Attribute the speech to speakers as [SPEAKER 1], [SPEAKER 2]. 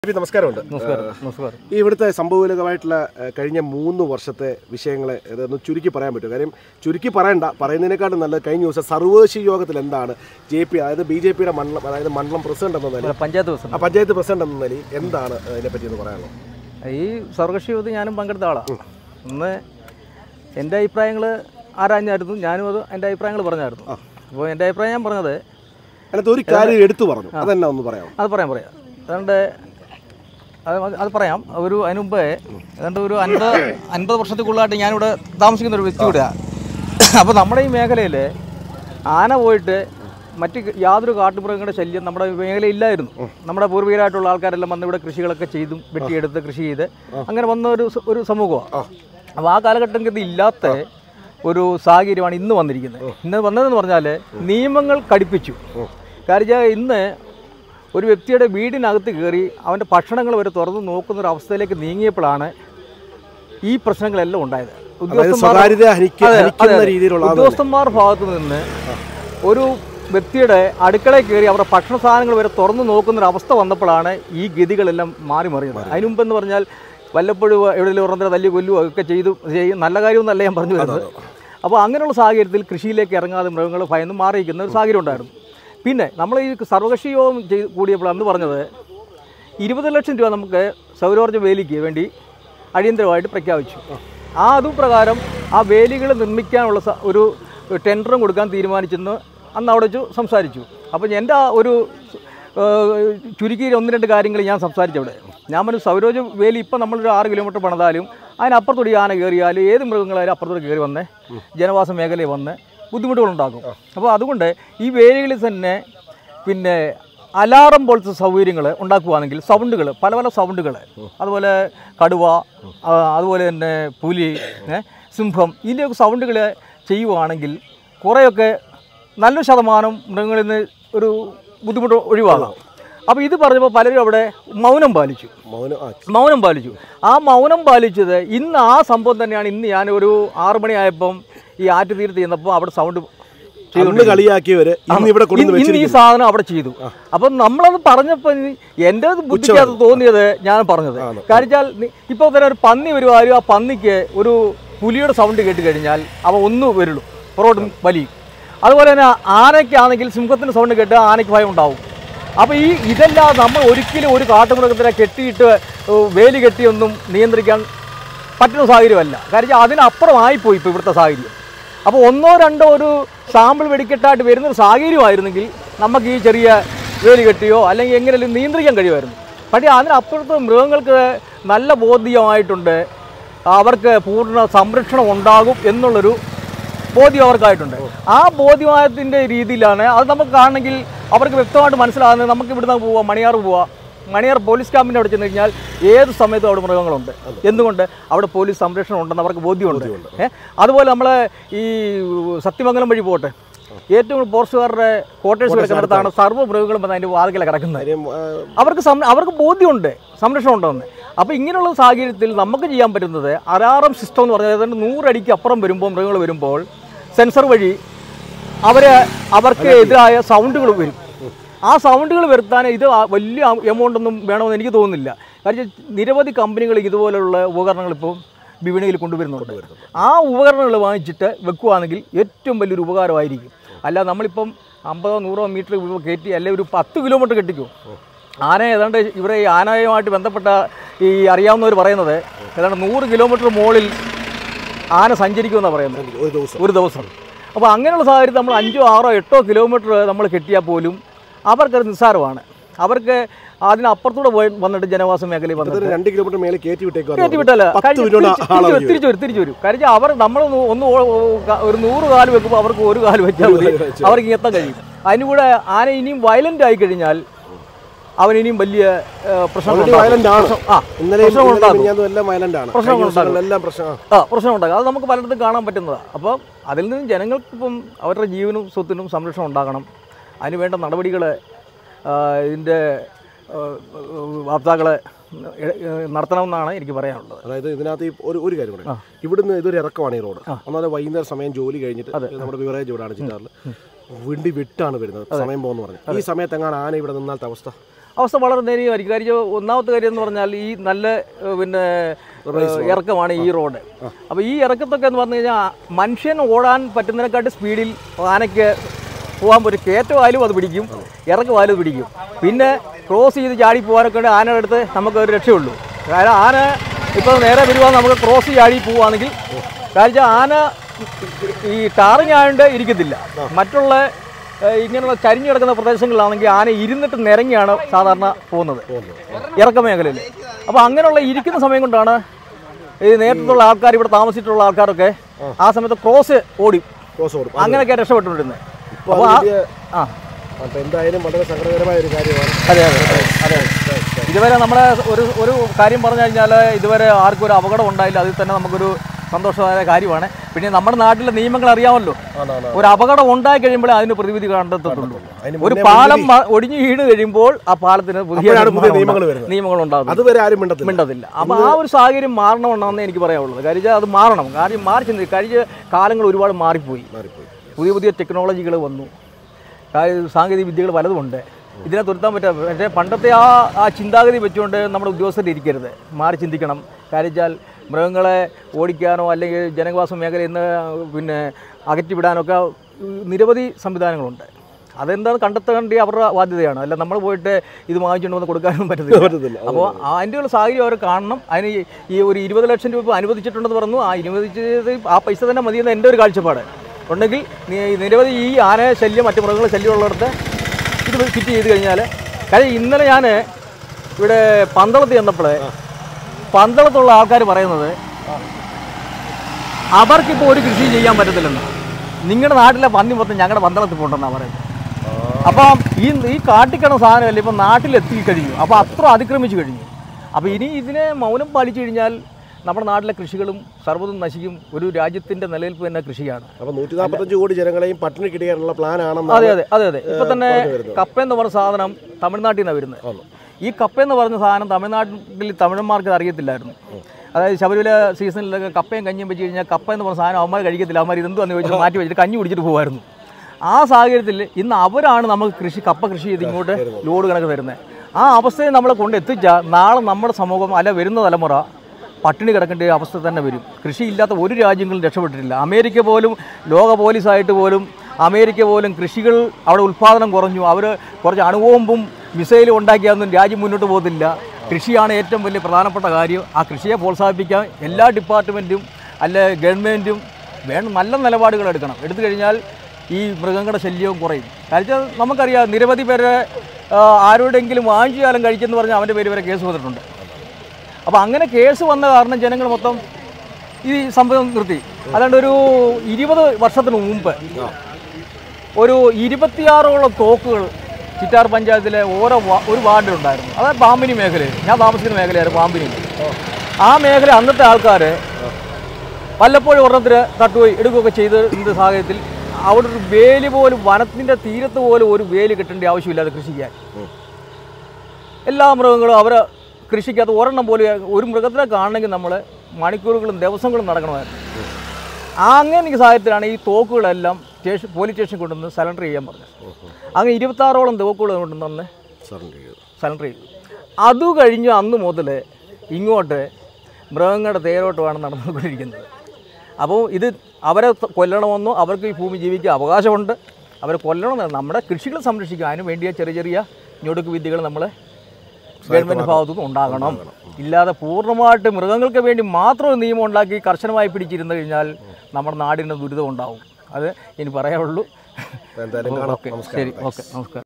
[SPEAKER 1] B, നമസ്കാരമുണ്ട്
[SPEAKER 2] നമസ്കാരം നമസ്കാരം
[SPEAKER 1] ഈ ഇവിടുത്തെ സംഭവവിലകമായിട്ടുള്ള ഏഹ്, കഴിഞ്ഞ മൂന്ന് വർഷത്തെ വിഷയങ്ങളെ ഇതൊന്ന് ചുരുക്കി പറയാൻ പറ്റും കാര്യം ചുരുക്കി പറയണ്ട പറയുന്നതിനേക്കാളും നല്ലത് കഴിഞ്ഞ ദിവസം സർവകക്ഷി യോഗത്തിൽ എന്താണ് ജെ പി അതായത് ബി ജെ പിയുടെ മണ്ഡലം അതായത് മണ്ഡലം പ്രസിഡന്റ് എന്ന നിലയിൽ
[SPEAKER 2] പഞ്ചായത്ത് ദിവസം
[SPEAKER 1] ആ പഞ്ചായത്ത് പ്രസിഡന്റ് എന്ന നിലയിൽ എന്താണ് ഇതിനെപ്പറ്റി എന്ന് പറയാനുള്ളത്
[SPEAKER 2] ഈ സർവകക്ഷി യോഗത്തിൽ ഞാനും പങ്കെടുത്ത ആളാണ് ഇന്ന് എൻ്റെ അഭിപ്രായങ്ങൾ ആരാഞ്ഞായിരുന്നു ഞാനും അത് എൻ്റെ അഭിപ്രായങ്ങൾ പറഞ്ഞായിരുന്നു അപ്പോൾ എൻ്റെ അഭിപ്രായം ഞാൻ പറഞ്ഞത്
[SPEAKER 1] അതിനകത്ത് ഒരു കാര്യം എടുത്തു പറഞ്ഞു അതെന്നാ ഒന്ന് പറയാം
[SPEAKER 2] അത് പറയാം പറയാം അതുകൊണ്ട് അത് മതി- അത് പറയാം ഒരു അതിന് മുമ്പേ ഏതാണ്ട് ഒരു അൻപത് അൻപത് വർഷത്തിൽ കൂടുതലായിട്ട് ഞാനിവിടെ താമസിക്കുന്ന ഒരു വ്യക്തി കൂടെയാണ് അപ്പോൾ നമ്മുടെ ഈ മേഖലയിൽ ആന പോയിട്ട് മറ്റ് യാതൊരു കാട്ടുമൃഗങ്ങളുടെ ശല്യം നമ്മുടെ മേഖലയിൽ ഇല്ലായിരുന്നു നമ്മുടെ പൂർവികരായിട്ടുള്ള ആൾക്കാരെല്ലാം വന്ന് ഇവിടെ കൃഷികളൊക്കെ ചെയ്തും വെട്ടിയെടുത്ത് കൃഷി ചെയ്ത് അങ്ങനെ വന്ന ഒരു സ- ഒരു സമൂഹമാണ് അപ്പോൾ ആ കാലഘട്ടത്തിൽ ഇല്ലാത്ത ഒരു സാഹചര്യമാണ് ഇന്ന് വന്നിരിക്കുന്നത് ഇന്ന് വന്നതെന്ന് പറഞ്ഞാൽ നിയമങ്ങൾ കടുപ്പിച്ചു കാര്യം വെച്ചാൽ ഇന്ന് ഒരു വ്യക്തിയുടെ വീടിനകത്ത് കയറി അവൻ്റെ ഭക്ഷണങ്ങൾ വരെ തുറന്ന് നോക്കുന്ന ഒരു അവസ്ഥയിലേക്ക് നീങ്ങിയപ്പോഴാണ് ഈ പ്രശ്നങ്ങളെല്ലാം ഉണ്ടായത്
[SPEAKER 1] അതായത് സ്വകാര്യത ഹനിക്ക-
[SPEAKER 2] അതെ,
[SPEAKER 1] ഹനിക്കുന്ന
[SPEAKER 2] അതെ, അതെ.
[SPEAKER 1] രീതിയിലുള്ള ആളുകൾ.
[SPEAKER 2] ഉദ്യോഗസ്ഥന്മാർ ഭാഗത്ത് നിന്ന് ഒരു വ്യക്തിയുടെ അടുക്കളയിൽ കയറി അവരുടെ ഭക്ഷണ സാധനങ്ങൾ വരെ തുറന്നു നോക്കുന്ന ഒരു അവസ്ഥ വന്നപ്പോഴാണ് ഈ ഗതികളെല്ലാം മാറി മറിഞ്ഞത് അതിനു മുമ്പെന്ന് പറഞ്ഞാൽ വല്ലപ്പോഴും എവിടെയെങ്കിലും ഒരെന്തര തല്ലി കൊല്ലുകയോ ഒക്കെ ചെയ്തു ചെയ്യും നല്ല കാര്യമൊന്നല്ല ഞാൻ പറഞ്ഞു വരുന്നത് അപ്പോൾ അങ്ങനെയുള്ള സാഹചര്യത്തിൽ കൃഷിയിലേക്ക് ഇറങ്ങാതെ മൃഗങ്ങൾ ഭയന്ന് മാറിയിരിക്കുന്ന ഒരു സാഹചര്യം ഉണ്ടായിരുന്നു പിന്നെ നമ്മൾ ഈ സർവകക്ഷി യോഗം ചെയ്ത് കൂടിയപ്പോൾ അന്ന് പറഞ്ഞത് ഇരുപത് ലക്ഷം രൂപ നമുക്ക് സൗരോർജ്ജ വേലിക്ക് വേണ്ടി അടിയന്തരമായിട്ട് പ്രഖ്യാപിച്ചു ആ അതുപ്രകാരം ആ വേലികൾ നിർമ്മിക്കാനുള്ള സ- ഒരു ടെൻഡറും കൊടുക്കാൻ തീരുമാനിച്ചെന്ന് അന്ന് അവിടെ വെച്ച് സംസാരിച്ചു അപ്പോൾ എൻ്റെ ആ ഒരു ഏഹ്, ചുരുക്കി ഒന്ന് രണ്ട് കാര്യങ്ങൾ ഞാൻ സംസാരിച്ചു അവിടെ ഞാൻ പറഞ്ഞു സൗരോർജ്ജ വേലി ഇപ്പം നമ്മളൊരു ആറ് കിലോമീറ്റർ പണിതാലും അതിനപ്പുറത്തോടി ആന കയറിയാലും ഏത് മൃഗങ്ങളായാലും അപ്പുറത്തോട്ട് കയറി വന്ന് ജനവാസ മേഖലയിൽ വന്ന് ബുദ്ധിമുട്ടുകളുണ്ടാക്കും അപ്പോൾ അതുകൊണ്ട് ഈ വേലികളിൽ തന്നെ പിന്നെ അലാറം പോലത്തെ സൗകര്യങ്ങൾ ഉണ്ടാക്കുകയാണെങ്കിൽ സൗണ്ടുകൾ പല പല സൗണ്ടുകൾ അതുപോലെ കടുവ ആ, അതുപോലെ തന്നെ പുലി ഏ, സിംഹം ഇതിൻ്റെയൊക്കെ സൗണ്ടുകൾ ചെയ്യുവാണെങ്കിൽ കുറേയൊക്കെ നല്ലൊരു ശതമാനം മൃഗങ്ങളിൽ നിന്ന് ഒരു ബുദ്ധിമുട്ട് ഒഴിവാകാം അപ്പോൾ ഇത് പറഞ്ഞപ്പോൾ പലരും അവിടെ മൗനം പാലിച്ചു
[SPEAKER 1] മൗനം ആ
[SPEAKER 2] മൗനം പാലിച്ചു ആ മൗനം പാലിച്ചത് ഇന്ന് ആ സംഭവം തന്നെയാണ് ഇന്ന് ഞാൻ ഒരു ആറു മണിയായപ്പം ഈ ആറ്റുതീരത്ത് ചെന്നപ്പോൾ അവിടെ സൗണ്ട്
[SPEAKER 1] അന്ന് കളിയാക്കിയവര് ഇന്ന് ഇവിടെ കൊണ്ടുവന്ന്
[SPEAKER 2] ഇന്ന് ഈ
[SPEAKER 1] വെച്ചിരിക്കുന്നു
[SPEAKER 2] സാധനം അവിടെ ചെയ്തു അപ്പം നമ്മളത് പറഞ്ഞപ്പോൾ എൻ്റെ ബുദ്ധിക്കകത്ത് തോന്നിയത് ഞാൻ പറഞ്ഞത് കാര്യം ഇപ്പോൾ തന്നെ ഒരു പന്നി വരുവാരും ആ പന്നിക്ക് ഒരു പുലിയുടെ സൗണ്ട് കേട്ട് കഴിഞ്ഞാൽ അവ ഒന്ന് വരുള്ളൂ പുറകോട്ട് വലിയും അതുപോലെ തന്നെ ആനയ്ക്കാണെങ്കിൽ സിംഹത്തിൻ്റെ സൗണ്ട് കേട്ട് ആനയ്ക്ക് ഭയം ഉണ്ടാവും അപ്പോൾ ഈ ഇതെല്ലാം നമ്മൾ ഒരിക്കലും ഒരു കാട്ടുമൃഗത്തിനെ കെട്ടിയിട്ട് ഏഹ്, വേലി കെട്ടിയൊന്നും നിയന്ത്രിക്കാൻ പറ്റുന്ന സാഹചര്യമല്ല കാര്യം അതിനപ്പുറമായിപ്പോയി ഇപ്പോൾ ഇവിടുത്തെ സാഹചര്യം അപ്പോൾ ഒന്നോ രണ്ടോ ഒരു സാമ്പിൾ വെടിക്കെട്ടായിട്ട് വരുന്നൊരു സാഹചര്യമായിരുന്നെങ്കിൽ നമുക്ക് ഈ ചെറിയ വേലി കെട്ടിയോ അല്ലെങ്കിൽ എങ്ങനെയും നിയന്ത്രിക്കാൻ കഴിയുമായിരുന്നു പക്ഷേ അതിനപ്പുറത്ത് മൃഗങ്ങൾക്ക് നല്ല ബോധ്യമായിട്ടുണ്ട് അവർക്ക് പൂർണ്ണ സംരക്ഷണം ഉണ്ടാകും എന്നുള്ളൊരു ബോധ്യം അവർക്കായിട്ടുണ്ട് ആ ബോധ്യമായതിൻ്റെ രീതിയിലാണ് അത് നമുക്ക് കാണണമെങ്കിൽ അവർക്ക് വ്യക്തമായിട്ട് മനസ്സിലാകുന്നത് നമുക്ക് ഇവിടുന്ന് പോവാം മണിയാർ പോവാം മണിയാർ പോലീസ് ക്യാമ്പിൻ്റെ അവിടെ ചെന്ന് കഴിഞ്ഞാൽ ഏത് സമയത്തും അവിടെ മൃഗങ്ങളുണ്ട് എന്തുകൊണ്ട് അവിടെ പോലീസ് സംരക്ഷണം ഉണ്ടെന്ന് അവർക്ക് ബോധ്യമുണ്ട് ഏ അതുപോലെ നമ്മൾ ഈ സത്യമംഗലം വഴി പോട്ടെ ഏറ്റവും കൂടുതൽ ഫോറസ്റ്റുകാരുടെ ക്വാർട്ടേഴ്സ് കിടക്കുന്നിടത്താണ് സർവ്വ മൃഗങ്ങളും വന്ന് അതിൻ്റെ വാതിക്കല കിടക്കുന്നത്
[SPEAKER 1] കാര്യം ആ,
[SPEAKER 2] അവർക്ക് സം അവർക്ക് ബോധ്യമുണ്ട് സംരക്ഷണം ഉണ്ടെന്ന് അപ്പോൾ ഇങ്ങനെയുള്ള സാഹചര്യത്തിൽ നമുക്ക് ചെയ്യാൻ പറ്റുന്നത് അലാറം സിസ്റ്റം എന്ന് പറഞ്ഞാൽ ഏതാണ്ട് നൂറടിക്ക് അപ്പുറം വരുമ്പോൾ മൃഗങ്ങൾ വരുമ്പോൾ സെൻസർ വഴി അവരെ അവർക്ക് എതിരായ സൗണ്ടുകൾ വരും ആ സൗണ്ടുകൾ വരുത്താൻ ഇത് ആ വലിയ എമൗണ്ട് ഒന്നും വേണമെന്ന് എനിക്ക് തോന്നുന്നില്ല കാര്യം നിരവധി കമ്പനികൾ ഇതുപോലുള്ള ഉപകരണങ്ങൾ ഇപ്പോൾ വിപണിയിൽ കൊണ്ടുവരുന്നുണ്ട് ആ ഉപകരണങ്ങൾ വാങ്ങിച്ചിട്ട് വെക്കുകയാണെങ്കിൽ ഏറ്റവും വലിയൊരു ഉപകാരമായിരിക്കും അല്ല നമ്മളിപ്പം അമ്പതോ നൂറോ മീറ്റർ കയറ്റി അല്ലെങ്കിൽ ഒരു പത്ത് കിലോമീറ്റർ കെട്ടിക്കും ആന ഏതാണ്ട് ഇവിടെ ഈ ആനയുമായിട്ട് ബന്ധപ്പെട്ട ഈ അറിയാവുന്നവർ പറയുന്നത് ഏതാണ്ട് നൂറ് കിലോമീറ്റർ മുകളിൽ ആന സഞ്ചരിക്കുമെന്നാണ് പറയുന്നത്
[SPEAKER 1] ഒരു ദിവസം
[SPEAKER 2] ഒരു ദിവസം അപ്പോൾ അങ്ങനെയുള്ള സാഹചര്യത്തിൽ നമ്മൾ അഞ്ചോ ആറോ എട്ടോ കിലോമീറ്റർ നമ്മൾ കെട്ടിയാൽ പോലും അവർക്കത് നിസ്സാരമാണ് അവർക്ക് അതിനപ്പുറത്തൂടെ പോയി വന്നിട്ട് ജനവാസ മേഖലയിൽ വന്നിട്ട്
[SPEAKER 1] അതൊരു രണ്ട് കിലോമീറ്റർ മേലെ കയറ്റി വിട്ടേക്കുക
[SPEAKER 2] കയറ്റി വിട്ടല്ല
[SPEAKER 1] പത്ത് മിനിറ്റ് ആളെ
[SPEAKER 2] തിരിച്ചു വരും തിരിച്ചു വരും കാര്യം അവർ നമ്മൾ ഒന്ന് ഒന്ന് ഓ- ഓ- ഒരു നൂറ് കാല് വെക്കുമ്പോൾ അവർക്ക് ഒരു കാല് വെച്ചാൽ മതി അവർക്ക് ഇങ്ങ് എത്താൻ കഴിയും അതിന് കൂടെ ആന ഇനിയും വയലന്റ് ആയി കഴിഞ്ഞാൽ അവൻ ഇനിയും വലിയ ഏഹ്, പ്രശ്നങ്ങൾ
[SPEAKER 1] ഓൾറെഡി
[SPEAKER 2] ഉണ്ടാക്കും.
[SPEAKER 1] വയലന്റ് ആണ്
[SPEAKER 2] ആ
[SPEAKER 1] ഇന്നലെ
[SPEAKER 2] പ്രശ്നം ഉണ്ടാക്കും.
[SPEAKER 1] എല്ലാം വയലന്റ് ആണ്
[SPEAKER 2] പ്രശ്നം
[SPEAKER 1] കഴിഞ്ഞ ദിവസങ്ങളിലെല്ലാം പ്രശ്നം ആ.
[SPEAKER 2] ആ പ്രശ്നമുണ്ടാകും അത് നമുക്ക് പലയിടത്തും കാണാൻ പറ്റുന്നതാണ് അപ്പോൾ അതിൽ നിന്ന് ജനങ്ങൾക്കിപ്പം അവരുടെ ജീവനും സ്വത്തിനും സംരക്ഷണം ഉണ്ടാകണം അതിന് വേണ്ട നടപടികൾ ഇതിൻ്റെ വാർത്താക്കൾ നടത്തണമെന്നാണ് എനിക്ക് പറയാനുള്ളത്
[SPEAKER 1] അതായത് ഇതിനകത്ത് ഈ ഒരു ഒരു കാര്യം പറയാം ഇവിടുന്ന് ഇതൊരു ഇറക്കമാണ് ഈ റോഡ് ഒന്നാമത് വൈകുന്നേരം സമയം ജോലി കഴിഞ്ഞിട്ട് നമ്മുടെ ബിവറേജ് ഇവിടെയാണ് ചിറ്റാറിൽ വിണ്ടി വിട്ടാണ് വരുന്നത് സമയം പോകുന്നു പറഞ്ഞു ഈ സമയത്ത് എങ്ങാണ് ആന ഇവിടെ നിന്നാലത്തെ അവസ്ഥ
[SPEAKER 2] അവസ്ഥ വളരെ ദയനീയമായിരിക്കും കാര്യം ഒന്നാമത്തെ കാര്യം എന്ന് പറഞ്ഞാൽ ഈ നല്ല ഏഹ്, പിന്നെ ഏഹ്, ഇറക്കമാണ് ഈ റോഡ് അപ്പോൾ ഈ ഇറക്കത്തൊക്കെ എന്ന് പറഞ്ഞു കഴിഞ്ഞാൽ മനുഷ്യൻ ഓടാൻ പറ്റുന്നതിനെക്കാട്ടി സ്പീഡിൽ ആനയ്ക്ക് പോകാൻ പറ്റും കയറ്റമായാലും അത് പിടിക്കും ഇറക്കമായാലും അത് പിടിക്കും പിന്നെ ക്രോസ് ചെയ്ത് ചാടി പോകാനൊക്കെ ഉണ്ടെങ്കിൽ ആനയുടെ അടുത്ത് നമുക്ക് ഒരു രക്ഷയുള്ളൂ കാരണം ആന ഇപ്പോൾ നേരെ വരുവാൻ നമുക്ക് ക്രോസ് ചാടി പോവുകയാണെങ്കിൽ കാരണം ആന ഈ ടാറിങ് ആയതുകൊണ്ട് ഇരിക്കത്തില്ല മറ്റുള്ള ഏഹ്, ഇങ്ങനെയുള്ള ചരിഞ്ഞു കിടക്കുന്ന പ്രദേശങ്ങളിലാണെങ്കിൽ ആന ഇരുന്നിട്ട് നിരങ്ങിയാണ് സാധാരണ പോകുന്നത് ഇറക്ക മേഖലയിൽ അപ്പോൾ അങ്ങനെയുള്ള ഇരിക്കുന്ന സമയം കൊണ്ടാണ് ഈ നേരത്തുള്ള ആൾക്കാർ ഇവിടെ താമസിച്ചിട്ടുള്ള ആൾക്കാരൊക്കെ ആ സമയത്ത് ക്രോസ് ഓടി
[SPEAKER 1] ക്രോസ് കൊടുക്കും
[SPEAKER 2] അങ്ങനെയൊക്കെ രക്ഷപ്പെട്ടുകൊണ്ടിരുന്നത്
[SPEAKER 1] ഇപ്പോൾ
[SPEAKER 2] അപ്പോൾ
[SPEAKER 1] അത്
[SPEAKER 2] ആ
[SPEAKER 1] വലിയ
[SPEAKER 2] ആ
[SPEAKER 1] അപ്പോൾ എന്തായാലും വളരെ സങ്കടകരമായ ഒരു കാര്യമാണ്
[SPEAKER 2] അതെ അതെ അതെ അതെ ഇതുവരെ നമ്മുടെ ഒരു ഒരു കാര്യം പറഞ്ഞു കഴിഞ്ഞാൽ ഇതുവരെ ആർക്കും ഒരു അപകടം ഉണ്ടായില്ല അതിൽ തന്നെ നമുക്കൊരു സന്തോഷമായ കാര്യമാണ് പിന്നെ നമ്മുടെ നാട്ടിലെ നിയമങ്ങൾ അറിയാമല്ലോ
[SPEAKER 1] ആണ്, ആണ്.
[SPEAKER 2] ഒരു അപകടം ഉണ്ടായി കഴിയുമ്പോഴേ അതിന് പ്രതിവിധി കണ്ടെത്തത്തുള്ളൂ
[SPEAKER 1] അതിന്
[SPEAKER 2] ഒരു
[SPEAKER 1] മുന്നേ
[SPEAKER 2] പാലം മ- ഒടിഞ്ഞു വീണ് കഴിയുമ്പോൾ ആ പാലത്തിന് പുതിയ
[SPEAKER 1] അപ്പോഴാണ് പുതിയ
[SPEAKER 2] നിർമ്മാണം
[SPEAKER 1] നിയമങ്ങൾ
[SPEAKER 2] ഉണ്ടാകും.
[SPEAKER 1] വരുന്നത്.
[SPEAKER 2] നിയമങ്ങൾ ഉണ്ടാകും
[SPEAKER 1] അതുവരെ ആരും മിണ്ടത്തില്ല
[SPEAKER 2] മിണ്ടത്തില്ല അപ്പോൾ ആ ഒരു സാഹചര്യം മാറണമെന്നാണ് എനിക്ക് പറയാനുള്ളത് കാര്യം അത് മാറണം കാര്യം മാറി ചിന്തി കഴിഞ്ഞ കാലങ്ങൾ ഒരുപാട് മാറിപ്പോയി
[SPEAKER 1] മാറിപ്പോയി
[SPEAKER 2] പുതിയ പുതിയ ടെക്നോളജികൾ വന്നു കാര്യം സാങ്കേതിക വിദ്യകൾ പലതുമുണ്ട് ഇതിനെ തുരുത്താൻ പറ്റാ പക്ഷേ പണ്ടത്തെ ആ ആ ചിന്താഗതി വെച്ചുകൊണ്ട് നമ്മുടെ ഉദ്യോഗസ്ഥർ ഇരിക്കരുത് മാറി ചിന്തിക്കണം കാര്യം വെച്ചാൽ മൃഗങ്ങളെ ഓടിക്കാനോ അല്ലെങ്കിൽ ജനവാസ മേഖലയിൽ നിന്ന് പിന്നെ അകറ്റിവിടാനൊക്കെ നിരവധി സംവിധാനങ്ങളുണ്ട് അതെന്താണ് കണ്ടെത്തേണ്ട അവരുടെ ബാധ്യതയാണ് അല്ല നമ്മൾ പോയിട്ട് ഇത് വാങ്ങിച്ചുകൊണ്ട് വന്ന് കൊടുക്കാനും പറ്റത്തില്ല
[SPEAKER 1] പറ്റത്തില്ല
[SPEAKER 2] അപ്പോൾ അതിൻ്റെ ഒരു സാഹചര്യം അവർ കാണണം അതിന് ഈ- ഈ ഒരു ഇരുപത് ലക്ഷം രൂപ അനുവദിച്ചിട്ടുണ്ടെന്ന് പറഞ്ഞു ആ അനുവദിച്ചത് ആ പൈസ തന്നെ മതിയെന്ന് എൻ്റെ ഒരു കാഴ്ചപ്പാട് ഉണ്ടെങ്കിൽ നി- നിരവധി ഈ ആന ശല്യം മറ്റു മൃഗങ്ങളുടെ ശല്യം ഉള്ളിടത്ത് ഇത് ഫിറ്റ് ചെയ്ത് കഴിഞ്ഞാൽ കാര്യം ഇന്നലെ ഞാൻ ഇവിടെ പന്തളത്ത് ചെന്നപ്പോൾ പന്തളത്തുള്ള ആൾക്കാർ പറയുന്നത് അവർക്കിപ്പോൾ ഒരു കൃഷി ചെയ്യാൻ പറ്റത്തില്ലെന്ന് നിങ്ങളുടെ നാട്ടിലെ പന്നി മൊത്തം ഞങ്ങളുടെ പന്തളത്തിൽ പോകണ്ടെന്നാണ് പറയുന്നത് അപ്പം ഈ ഈ കാട്ടിക്കണ സാധനമല്ല ഇപ്പം നാട്ടിലെത്തി കഴിഞ്ഞു അപ്പോൾ അത്ര അതിക്രമിച്ചു കഴിഞ്ഞു അപ്പോൾ ഇനി ഇതിനെ മൗനം പാലിച്ചു കഴിഞ്ഞാൽ നമ്മുടെ നാട്ടിലെ കൃഷികളും സർവ്വതും നശിക്കും ഒരു രാജ്യത്തിൻ്റെ നിലനിൽപ്പ് തന്നെ കൃഷിയാണ്
[SPEAKER 1] അപ്പോൾ നൂറ്റി നാൽപ്പത്തഞ്ച് കോടി ജനങ്ങളെയും പട്ടിണി കിടിക്കാനുള്ള പ്ലാൻ
[SPEAKER 2] അതെ
[SPEAKER 1] ആണെന്നാണ്
[SPEAKER 2] അതെ അതെ അതെ ഇപ്പൊ തന്നെ
[SPEAKER 1] പറഞ്ഞു വരുന്നത്.
[SPEAKER 2] കപ്പ എന്ന് പറഞ്ഞ സാധനം തമിഴ്നാട്ടിൽ നിന്നാണ് വരുന്നത്
[SPEAKER 1] ആണ്.
[SPEAKER 2] ഈ കപ്പ എന്ന് പറഞ്ഞ സാധനം തമിഴ്നാട്ടിൽ തമിഴന്മാർക്ക് ഇത് അറിയത്തില്ലായിരുന്നു അതായത് ശബരിമല സീസണിലൊക്കെ കപ്പയും കഞ്ഞിയും വെച്ച് കഴിഞ്ഞാൽ കപ്പ എന്ന് പറഞ്ഞ സാധനം അവന്മാർ കഴിക്കത്തില്ല അവന്മാർ ഇതെന്താന്ന് ചോദിച്ചാൽ മാറ്റി വെച്ചിട്ട് കഞ്ഞി കുടിച്ചിട്ട് പോകുമായിരുന്നു ആ സാഹചര്യത്തിൽ ഇന്ന് അവരാണ് നമുക്ക് കൃഷി കപ്പ കൃഷി ചെയ്ത് ഇങ്ങോട്ട് ലോഡ് കണക്ക് വരുന്നത് ആ അവസ്ഥയെ നമ്മളെ കൊണ്ട് എത്തിച്ചാൽ നാളെ നമ്മുടെ സമൂഹം അല്ല വരുന്ന തലമുറ പട്ടിണി കിടക്കേണ്ട ഒരു അവസ്ഥ തന്നെ വരും കൃഷിയില്ലാത്ത ഒരു രാജ്യങ്ങളും രക്ഷപ്പെട്ടിട്ടില്ല അമേരിക്ക പോലും ലോക പോലീസായിട്ട് പോലും അമേരിക്ക പോലും കൃഷികൾ അവിടെ ഉൽപ്പാദനം കുറഞ്ഞു അവർ കുറച്ച് അണുബോംബും മിസൈലും ഉണ്ടാക്കിയൊന്നും രാജ്യം മുന്നോട്ട് പോകത്തില്ല കൃഷിയാണ് ഏറ്റവും വലിയ പ്രധാനപ്പെട്ട കാര്യം ആ കൃഷിയെ പ്രോത്സാഹിപ്പിക്കാൻ എല്ലാ ഡിപ്പാർട്ട്മെൻറ്റും അല്ല ഗവൺമെൻറ്റും വേണം നല്ല നിലപാടുകൾ എടുക്കണം എടുത്തു കഴിഞ്ഞാൽ ഈ മൃഗങ്ങളുടെ ശല്യവും കുറയും കാര്യം നമുക്കറിയാം നിരവധി പേരെ ആ, ആരോടെങ്കിലും വാങ്ങിച്ചു കാലം കഴിച്ചെന്ന് പറഞ്ഞാൽ അവൻ്റെ പേര് വരെ കേസ് വന്നിട്ടുണ്ട് അപ്പോൾ അങ്ങനെ കേസ് വന്ന കാരണം ജനങ്ങൾ മൊത്തം ഈ സംഭവം നിർത്തി അതാണ്ട് ഒരു ഇരുപത് വർഷത്തിന് മുമ്പ് ഒരു ഇരുപത്തിയാറോളം തോക്കുകൾ ചിറ്റാർ പഞ്ചായത്തിലെ ഓരോ വാ- ഒരു വാർഡിലുണ്ടായിരുന്നു അതായത് പാമ്പിനി മേഖലയിൽ ഞാൻ താമസിക്കുന്ന മേഖലയായിരുന്നു പാമ്പിനി ആ മേഖല അന്നത്തെ ആൾക്കാർ വല്ലപ്പോഴും ഒരെണ്ണത്തിന് തട്ടുകയും എടുക്കുകയൊക്കെ ചെയ്തതിൻ്റെ സാഹചര്യത്തിൽ അവിടെ ഒരു വേലി പോലും വനത്തിൻ്റെ തീരത്ത് പോലും ഒരു വേലി കിട്ടേണ്ട ആവശ്യമില്ലാതെ കൃഷി ചെയ്യാൻ എല്ലാ മൃഗങ്ങളും അവരെ കൃഷിക്കകത്ത് ഒരെണ്ണം പോലും ഒരു മൃഗത്തിനെ കാണണമെങ്കിൽ നമ്മൾ മണിക്കൂറുകളും ദിവസങ്ങളും നടക്കണമായിരുന്നു ആ അങ്ങനെ സാഹചര്യത്തിലാണ് ഈ തോക്കുകളെല്ലാം സ്റ്റേഷൻ പോലീസ് സ്റ്റേഷൻ കൊണ്ടുവന്ന് സറണ്ടർ ചെയ്യാൻ പറഞ്ഞത് അങ്ങനെ ഇരുപത്താറോളം തോക്കുകൾ കൊണ്ടുവന്ന്
[SPEAKER 1] സറണ്ടർ ചെയ്തു
[SPEAKER 2] സറണ്ടർ ചെയ്തു അത് കഴിഞ്ഞ് അന്ന് മുതൽ ഇങ്ങോട്ട് മൃഗങ്ങളുടെ തേരോട്ടമാണ് നടന്നുകൊണ്ടിരിക്കുന്നത് അപ്പോൾ ഇത് അവരെ ത- കൊല്ലണമെന്നോ അവർക്ക് ഈ ഭൂമി ജീവിക്കാൻ അവകാശമുണ്ട് അവരെ കൊല്ലണമെന്ന് നമ്മുടെ കൃഷികളെ സംരക്ഷിക്കുക അതിന് വേണ്ടിയ ചെറിയ ചെറിയ ഞൊടുക്ക് വിദ്യകൾ നമ്മൾ ഗവൺമെൻറ് ഭാഗത്തുനിന്ന് ഉണ്ടാകണം ഇല്ലാതെ പൂർണ്ണമായിട്ട് മൃഗങ്ങൾക്ക് വേണ്ടി മാത്രം ഒരു നിയമം ഉണ്ടാക്കി കർശനമായി പിടിച്ചിരുന്നു കഴിഞ്ഞാൽ നമ്മുടെ നാടിന് ദുരിതം ഉണ്ടാവും അത് ഇനി പറയാനുള്ളൂ
[SPEAKER 1] എന്തായാലും കാണാം
[SPEAKER 2] ഓക്കെ
[SPEAKER 1] നമസ്കാരം
[SPEAKER 2] ശരി ഓക്കെ നമസ്കാരം